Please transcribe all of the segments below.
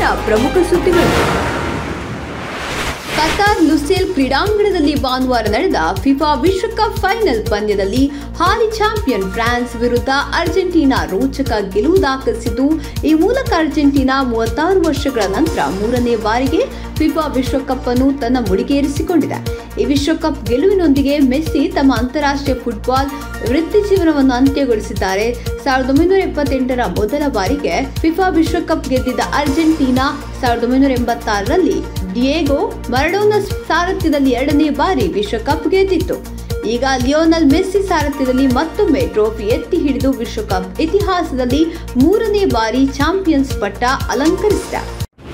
ನಂತರ ಪ್ರಮುಖ ಸುದ್ದಿಗಳು ಕತಾರ್ ಲುಸೇಲ್ ಕ್ರೀಡಾಂಗಣದಲ್ಲಿ ಭಾನುವಾರ ನಡೆದ ಫಿಫಾ ವಿಶ್ವಕಪ್ ಫೈನಲ್ ಪಂದ್ಯದಲ್ಲಿ ಹಾಲಿ ಚಾಂಪಿಯನ್ ಫ್ರಾನ್ಸ್ ವಿರುದ್ಧ ಅರ್ಜೆಂಟೀನಾ ರೋಚಕ ಗೆಲುವು ದಾಖಲಿಸಿದ್ದು ಈ ಮೂಲಕ ಅರ್ಜೆಂಟೀನಾ ಮೂವತ್ತಾರು ವರ್ಷಗಳ ನಂತರ ಮೂರನೇ ಬಾರಿಗೆ ಫಿಫಾ ವಿಶ್ವಕಪ್ ಅನ್ನು ತನ್ನ ಮುಡಿಗೇರಿಸಿಕೊಂಡಿದೆ ಈ ವಿಶ್ವಕಪ್ ಗೆಲುವಿನೊಂದಿಗೆ ಮೆಸ್ಸಿ ತಮ್ಮ ಅಂತಾರಾಷ್ಟ್ರೀಯ ಫುಟ್ಬಾಲ್ ವೃತ್ತಿ ಜೀವನವನ್ನು ಅಂತ್ಯಗೊಳಿಸಿದ್ದಾರೆ ಸಾವಿರದ ಒಂಬೈನೂರ ಎಪ್ಪತ್ತೆಂಟರ ಮೊದಲ ಬಾರಿಗೆ ಫಿಫಾ ವಿಶ್ವಕಪ್ ಗೆದ್ದಿದ್ದ ಅರ್ಜೆಂಟೀನಾ ಸಾವಿರದ ಒಂಬೈನೂರ ಎಂಬತ್ತಾರರಲ್ಲಿ ಡಿಯೇಗೋ ಮರಡೋನ ಸಾರಥ್ಯದಲ್ಲಿ ಎರಡನೇ ಬಾರಿ ವಿಶ್ವಕಪ್ ಗೆದ್ದಿತ್ತು ಈಗ ಲಿಯೋನಲ್ ಮೆಸ್ಸಿ ಸಾರಥ್ಯದಲ್ಲಿ ಮತ್ತೊಮ್ಮೆ ಟ್ರೋಫಿ ಎತ್ತಿ ಹಿಡಿದು ವಿಶ್ವಕಪ್ ಇತಿಹಾಸದಲ್ಲಿ ಮೂರನೇ ಬಾರಿ ಚಾಂಪಿಯನ್ಸ್ ಪಟ್ಟ ಅಲಂಕರಿಸಿದ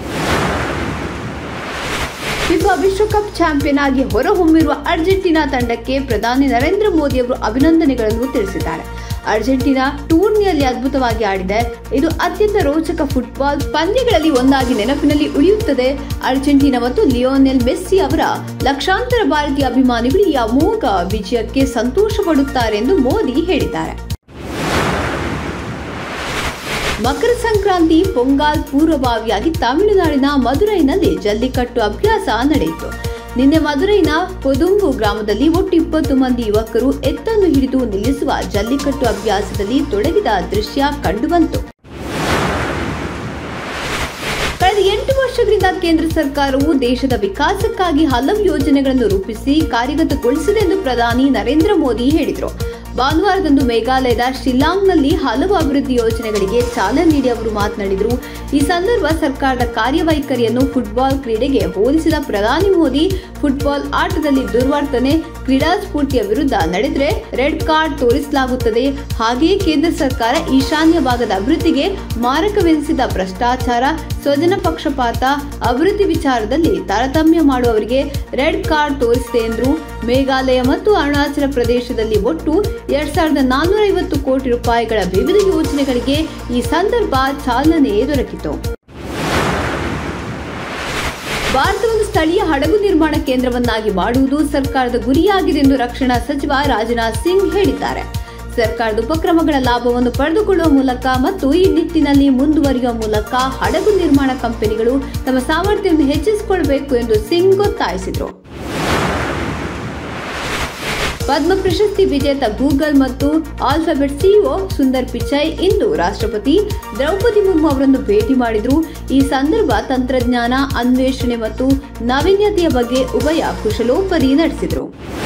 ಫಿಫಾ ವಿಶ್ವಕಪ್ ಚಾಂಪಿಯನ್ ಆಗಿ ಹೊರಹೊಮ್ಮಿರುವ ಅರ್ಜೆಂಟೀನಾ ತಂಡಕ್ಕೆ ಪ್ರಧಾನಿ ನರೇಂದ್ರ ಮೋದಿ ಅವರು ಅಭಿನಂದನೆಗಳನ್ನು ತಿಳಿಸಿದ್ದಾರೆ ಅರ್ಜೆಂಟೀನಾ ಟೂರ್ನಿಯಲ್ಲಿ ಅದ್ಭುತವಾಗಿ ಆಡಿದೆ ಇದು ಅತ್ಯಂತ ರೋಚಕ ಫುಟ್ಬಾಲ್ ಪಂದ್ಯಗಳಲ್ಲಿ ಒಂದಾಗಿ ನೆನಪಿನಲ್ಲಿ ಉಳಿಯುತ್ತದೆ ಅರ್ಜೆಂಟೀನಾ ಮತ್ತು ಲಿಯೋನೆಲ್ ಮೆಸ್ಸಿ ಅವರ ಲಕ್ಷಾಂತರ ಭಾರತೀಯ ಅಭಿಮಾನಿಗಳು ಈ ಅಮೋಘ ವಿಜಯಕ್ಕೆ ಸಂತೋಷ ಪಡುತ್ತಾರೆ ಎಂದು ಮೋದಿ ಹೇಳಿದ್ದಾರೆ ಮಕರ ಸಂಕ್ರಾಂತಿ ಪೊಂಗಾಲ್ ಪೂರ್ವಭಾವಿಯಾಗಿ ತಮಿಳುನಾಡಿನ ಮದುರೈನಲ್ಲಿ ಜಲ್ಲಿಕಟ್ಟು ಅಭ್ಯಾಸ ನಡೆಯಿತು ನಿನ್ನೆ ಮದುರೈನ ಕೊದುಂಬು ಗ್ರಾಮದಲ್ಲಿ ಒಟ್ಟು ಇಪ್ಪತ್ತು ಮಂದಿ ಯುವಕರು ಎತ್ತನ್ನು ಹಿಡಿದು ನಿಲ್ಲಿಸುವ ಜಲ್ಲಿಕಟ್ಟು ಅಭ್ಯಾಸದಲ್ಲಿ ತೊಡಗಿದ ದೃಶ್ಯ ಕಂಡುಬಂತು ಕಳೆದ ಎಂಟು ವರ್ಷಗಳಿಂದ ಕೇಂದ್ರ ಸರ್ಕಾರವು ದೇಶದ ವಿಕಾಸಕ್ಕಾಗಿ ಹಲವು ಯೋಜನೆಗಳನ್ನು ರೂಪಿಸಿ ಕಾರ್ಯಗತಗೊಳಿಸಿದೆ ಎಂದು ಪ್ರಧಾನಿ ನರೇಂದ್ರ ಮೋದಿ ಹೇಳಿದರು ಭಾನುವಾರದಂದು ಮೇಘಾಲಯದ ಶಿಲ್ಲಾಂಗ್ನಲ್ಲಿ ಹಲವು ಅಭಿವೃದ್ಧಿ ಯೋಜನೆಗಳಿಗೆ ಚಾಲನೆ ನೀಡಿ ಅವರು ಮಾತನಾಡಿದರು ಈ ಸಂದರ್ಭ ಸರ್ಕಾರದ ಕಾರ್ಯವೈಖರಿಯನ್ನು ಫುಟ್ಬಾಲ್ ಕ್ರೀಡೆಗೆ ಹೋಲಿಸಿದ ಪ್ರಧಾನಿ ಮೋದಿ ಫುಟ್ಬಾಲ್ ಆಟದಲ್ಲಿ ದುರ್ವರ್ತನೆ ಕ್ರೀಡಾ ಸ್ಫೂರ್ತಿಯ ವಿರುದ್ಧ ನಡೆದರೆ ರೆಡ್ ಕಾರ್ಡ್ ತೋರಿಸಲಾಗುತ್ತದೆ ಹಾಗೆಯೇ ಕೇಂದ್ರ ಸರ್ಕಾರ ಈಶಾನ್ಯ ಭಾಗದ ಅಭಿವೃದ್ಧಿಗೆ ಮಾರಕವೆನಿಸಿದ ಭ್ರಷ್ಟಾಚಾರ ಸ್ವಜನ ಪಕ್ಷಪಾತ ಅಭಿವೃದ್ಧಿ ವಿಚಾರದಲ್ಲಿ ತಾರತಮ್ಯ ಮಾಡುವವರಿಗೆ ರೆಡ್ ಕಾರ್ಡ್ ತೋರಿಸಿದೆ ಎಂದರು ಮೇಘಾಲಯ ಮತ್ತು ಅರುಣಾಚಲ ಪ್ರದೇಶದಲ್ಲಿ ಒಟ್ಟು ಎರಡ್ ಸಾವಿರದ ನಾನ್ನೂರ ಐವತ್ತು ಕೋಟಿ ರೂಪಾಯಿಗಳ ವಿವಿಧ ಯೋಜನೆಗಳಿಗೆ ಈ ಸಂದರ್ಭ ಚಾಲನೆ ದೊರಕಿತು ಭಾರತವನ್ನು ಸ್ಥಳೀಯ ಹಡಗು ನಿರ್ಮಾಣ ಕೇಂದ್ರವನ್ನಾಗಿ ಮಾಡುವುದು ಸರ್ಕಾರದ ಗುರಿಯಾಗಿದೆ ಎಂದು ರಕ್ಷಣಾ ಸಚಿವ ರಾಜನಾಥ್ ಸಿಂಗ್ ಹೇಳಿದ್ದಾರೆ ಸರ್ಕಾರದ ಉಪಕ್ರಮಗಳ ಲಾಭವನ್ನು ಪಡೆದುಕೊಳ್ಳುವ ಮೂಲಕ ಮತ್ತು ಈ ನಿಟ್ಟಿನಲ್ಲಿ ಮುಂದುವರಿಯುವ ಮೂಲಕ ಹಡಗು ನಿರ್ಮಾಣ ಕಂಪನಿಗಳು ತಮ್ಮ ಸಾಮರ್ಥ್ಯವನ್ನು ಹೆಚ್ಚಿಸಿಕೊಳ್ಳಬೇಕು ಎಂದು ಸಿಂಗ್ ಒತ್ತಾಯಿಸಿದರು ಪದ್ಮ ಪ್ರಶಸ್ತಿ ವಿಜೇತ ಗೂಗಲ್ ಮತ್ತು ಆಲ್ಫಾಬೆಟ್ ಸಿಇಒ ಸುಂದರ್ ಪಿಚೈ ಇಂದು ರಾಷ್ಟ್ರಪತಿ ದ್ರೌಪದಿ ಮುರ್ಮು ಅವರನ್ನು ಭೇಟಿ ಮಾಡಿದರು ಈ ಸಂದರ್ಭ ತಂತ್ರಜ್ಞಾನ ಅನ್ವೇಷಣೆ ಮತ್ತು ನಾವೀನ್ಯತೆಯ ಬಗ್ಗೆ ಉಭಯ ಕುಶಲೋಪರಿ ನಡೆಸಿದರು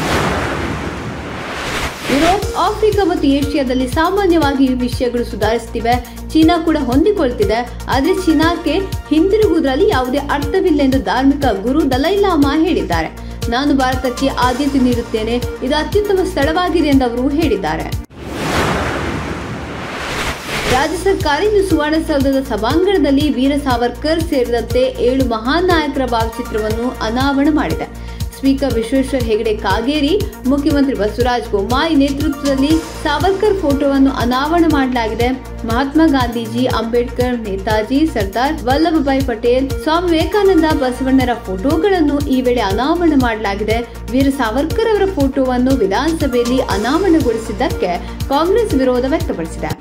ಯುರೋಪ್ ಆಫ್ರಿಕಾ ಮತ್ತು ಏಷ್ಯಾದಲ್ಲಿ ಸಾಮಾನ್ಯವಾಗಿ ಈ ವಿಷಯಗಳು ಸುಧಾರಿಸುತ್ತಿವೆ ಚೀನಾ ಕೂಡ ಹೊಂದಿಕೊಳ್ತಿದೆ ಆದರೆ ಚೀನಾಕ್ಕೆ ಹಿಂದಿರುಗುವುದರಲ್ಲಿ ಯಾವುದೇ ಅರ್ಥವಿಲ್ಲ ಎಂದು ಧಾರ್ಮಿಕ ಗುರು ದಲೈಲಾಮಾ ಹೇಳಿದ್ದಾರೆ ನಾನು ಭಾರತಕ್ಕೆ ಆದ್ಯತೆ ನೀಡುತ್ತೇನೆ ಇದು ಅತ್ಯುತ್ತಮ ಸ್ಥಳವಾಗಿದೆ ಎಂದು ಅವರು ಹೇಳಿದ್ದಾರೆ ರಾಜ್ಯ ಸರ್ಕಾರ ಇಂದು ಸುವರ್ಣಸೌಧದ ಸಭಾಂಗಣದಲ್ಲಿ ವೀರ ಸಾವರ್ಕರ್ ಸೇರಿದಂತೆ ಏಳು ಮಹಾನ್ ನಾಯಕರ ಭಾವಚಿತ್ರವನ್ನು ಅನಾವರಣ ಮಾಡಿದೆ ಸ್ಪೀಕರ್ ವಿಶ್ವೇಶ್ವರ ಹೆಗಡೆ ಕಾಗೇರಿ ಮುಖ್ಯಮಂತ್ರಿ ಬಸವರಾಜ ಬೊಮ್ಮಾಯಿ ನೇತೃತ್ವದಲ್ಲಿ ಸಾವರ್ಕರ್ ಫೋಟೋವನ್ನು ಅನಾವರಣ ಮಾಡಲಾಗಿದೆ ಮಹಾತ್ಮ ಗಾಂಧೀಜಿ ಅಂಬೇಡ್ಕರ್ ನೇತಾಜಿ ಸರ್ದಾರ್ ವಲ್ಲಭಭಾಯಿ ಪಟೇಲ್ ಸ್ವಾಮಿ ವಿವೇಕಾನಂದ ಬಸವಣ್ಣರ ಫೋಟೋಗಳನ್ನು ಈ ವೇಳೆ ಅನಾವರಣ ಮಾಡಲಾಗಿದೆ ವೀರ ಸಾವರ್ಕರ್ ಅವರ ಫೋಟೋವನ್ನು ವಿಧಾನಸಭೆಯಲ್ಲಿ ಅನಾವರಣಗೊಳಿಸಿದ್ದಕ್ಕೆ ಕಾಂಗ್ರೆಸ್ ವಿರೋಧ ವ್ಯಕ್ತಪಡಿಸಿದೆ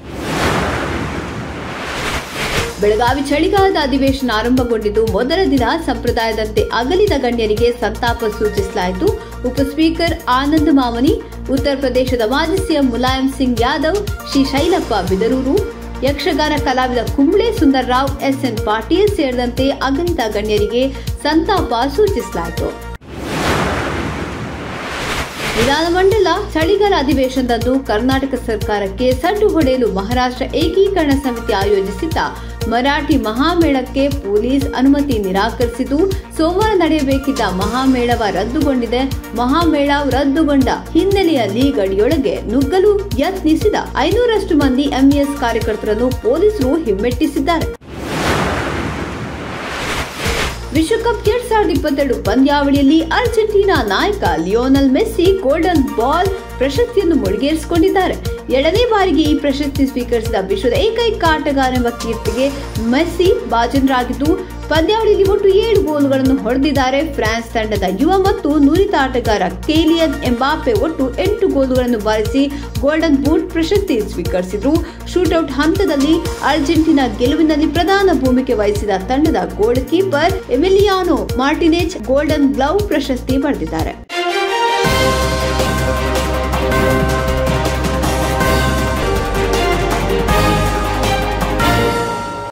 ಬೆಳಗಾವಿ ಚಳಿಗಾಲದ ಅಧಿವೇಶನ ಆರಂಭಗೊಂಡಿದ್ದು ಮೊದಲ ದಿನ ಸಂಪ್ರದಾಯದಂತೆ ಅಗಲಿದ ಗಣ್ಯರಿಗೆ ಸಂತಾಪ ಸೂಚಿಸಲಾಯಿತು ಉಪ ಸ್ಪೀಕರ್ ಆನಂದ್ ಮಾಮನಿ ಉತ್ತರ ಪ್ರದೇಶದ ಮಾಜಿ ಸಿಎಂ ಮುಲಾಯಂ ಸಿಂಗ್ ಯಾದವ್ ಶ್ರೀ ಶೈಲಪ್ಪ ಬಿದರೂರು ಯಕ್ಷಗಾನ ಕಲಾವಿದ ಕುಂಬ್ಳೆ ಸುಂದರ್ರಾವ್ ಎಸ್ಎನ್ ಪಾಟೀಲ್ ಸೇರಿದಂತೆ ಅಗಲಿದ ಗಣ್ಯರಿಗೆ ಸಂತಾಪ ಸೂಚಿಸಲಾಯಿತು ವಿಧಾನಮಂಡಲ ಚಳಿಗಾಲ ಅಧಿವೇಶನದಂದು ಕರ್ನಾಟಕ ಸರ್ಕಾರಕ್ಕೆ ಸಡ್ಡು ಹೊಡೆಯಲು ಮಹಾರಾಷ್ಟ್ರ ಏಕೀಕರಣ ಸಮಿತಿ ಆಯೋಜಿಸಿದ್ದ ಮರಾಠಿ ಮಹಾಮೇಳಕ್ಕೆ ಪೊಲೀಸ್ ಅನುಮತಿ ನಿರಾಕರಿಸಿದ್ದು ಸೋಮವಾರ ನಡೆಯಬೇಕಿದ್ದ ಮಹಾಮೇಳವ ರದ್ದುಗೊಂಡಿದೆ ಮಹಾಮೇಳ ರದ್ದುಗೊಂಡ ಹಿನ್ನೆಲೆಯಲ್ಲಿ ಗಡಿಯೊಳಗೆ ನುಗ್ಗಲು ಯತ್ನಿಸಿದ ಐನೂರಷ್ಟು ಮಂದಿ ಎಂಇಎಸ್ ಕಾರ್ಯಕರ್ತರನ್ನು ಪೊಲೀಸರು ಹಿಮ್ಮೆಟ್ಟಿಸಿದ್ದಾರೆ ವಿಶ್ವಕಪ್ ಎರಡ್ ಸಾವಿರದ ಇಪ್ಪತ್ತೆರಡು ಪಂದ್ಯಾವಳಿಯಲ್ಲಿ ಅರ್ಜೆಂಟೀನಾ ನಾಯಕ ಲಿಯೋನಲ್ ಮೆಸ್ಸಿ ಗೋಲ್ಡನ್ ಬಾಲ್ ಪ್ರಶಸ್ತಿಯನ್ನು ಮುಡಿಗೇರಿಸಿಕೊಂಡಿದ್ದಾರೆ ಎರಡನೇ ಬಾರಿಗೆ ಈ ಪ್ರಶಸ್ತಿ ಸ್ವೀಕರಿಸಿದ ವಿಶ್ವದ ಏಕೈಕ ಆಟಗಾರ ಎಂಬ ಕೀರ್ತಿಗೆ ಮೆಸ್ಸಿ ಭಾಜನರಾಗಿದ್ದು ಪಂದ್ಯಾವಳಿಯಲ್ಲಿ ಒಟ್ಟು ಏಳು ಗೋಲುಗಳನ್ನು ಹೊಡೆದಿದ್ದಾರೆ ಫ್ರಾನ್ಸ್ ತಂಡದ ಯುವ ಮತ್ತು ನುರಿತ ಆಟಗಾರ ಕೇಲಿಯನ್ ಎಂಬಾಪೆ ಒಟ್ಟು ಎಂಟು ಗೋಲುಗಳನ್ನು ಬಾರಿಸಿ ಗೋಲ್ಡನ್ ಬೂಟ್ ಪ್ರಶಸ್ತಿ ಸ್ವೀಕರಿಸಿದ್ರು ಶೂಟೌಟ್ ಹಂತದಲ್ಲಿ ಅರ್ಜೆಂಟೀನಾ ಗೆಲುವಿನಲ್ಲಿ ಪ್ರಧಾನ ಭೂಮಿಕೆ ವಹಿಸಿದ ತಂಡದ goalkeeper Emiliano Martinez golden glove ಪ್ರಶಸ್ತಿ ಪಡೆದಿದ್ದಾರೆ